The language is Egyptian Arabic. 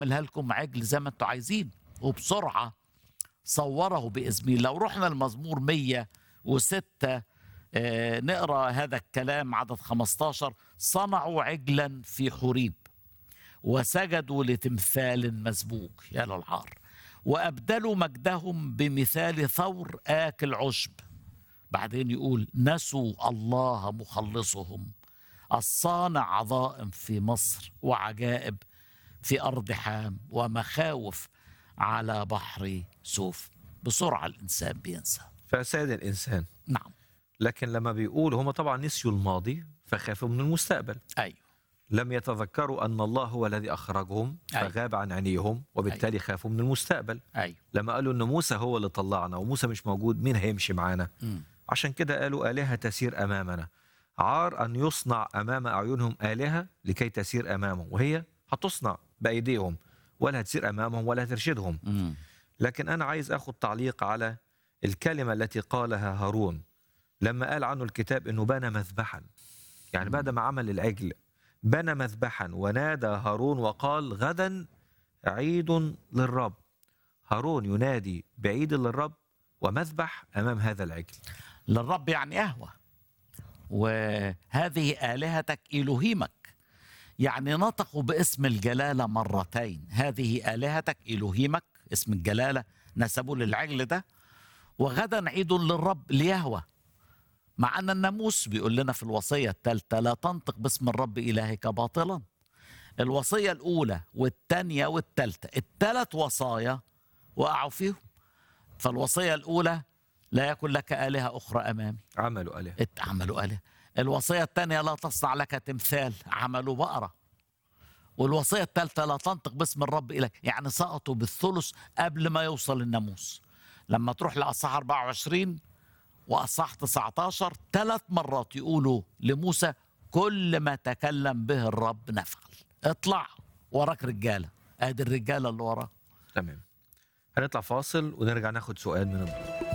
اعملها لكم عجل زي ما انتوا عايزين وبسرعه صوره باسمي لو رحنا المزمور 106 آه، نقرا هذا الكلام عدد 15 صنعوا عجلا في حوريب وسجدوا لتمثال مسبوك يا للعار وابدلوا مجدهم بمثال ثور اكل عشب بعدين يقول نسوا الله مخلصهم الصانع عظائم في مصر وعجائب في ارض حام ومخاوف على بحر سوف بسرعه الانسان بينسى فساد الانسان نعم لكن لما بيقول هم طبعا نسيوا الماضي فخافوا من المستقبل ايوه لم يتذكروا ان الله هو الذي اخرجهم أيوة. فغاب عن عينيهم وبالتالي خافوا من المستقبل ايوه لما قالوا ان موسى هو اللي طلعنا وموسى مش موجود مين هيمشي معانا مم. عشان كده قالوا آلهة تسير أمامنا عار أن يصنع أمام أعينهم آلهة لكي تسير أمامهم وهي هتصنع بأيديهم ولا هتسير أمامهم ولا ترشدهم مم. لكن أنا عايز أخذ تعليق على الكلمة التي قالها هارون لما قال عنه الكتاب أنه بنى مذبحا يعني بعد ما عمل العجل بنى مذبحا ونادى هارون وقال غدا عيد للرب هارون ينادي بعيد للرب ومذبح أمام هذا العجل للرب يعني قهوة وهذه آلهتك إلهيمك يعني نطقوا باسم الجلالة مرتين هذه آلهتك إلهيمك اسم الجلالة نسبوا للعجل ده وغدا عيد للرب ليهوى مع أن الناموس بيقول لنا في الوصية الثالثة لا تنطق باسم الرب إلهك باطلا الوصية الأولى والثانية والثالثة الثلاث وصايا وقعوا فيهم فالوصية الأولى لا يكن لك آلهة أخرى أمامي عملوا آلهة عملوا آلهة الوصية الثانية لا تصنع لك تمثال عملوا بقرة والوصية الثالثة لا تنطق باسم الرب إليك يعني سقطوا بالثلث قبل ما يوصل الناموس لما تروح لأصحاح 24 وأصحاح 19 ثلاث مرات يقولوا لموسى كل ما تكلم به الرب نفعل اطلع وراك رجالة ادي الرجالة اللي وراه تمام هنطلع فاصل ونرجع ناخد سؤال من الضيوف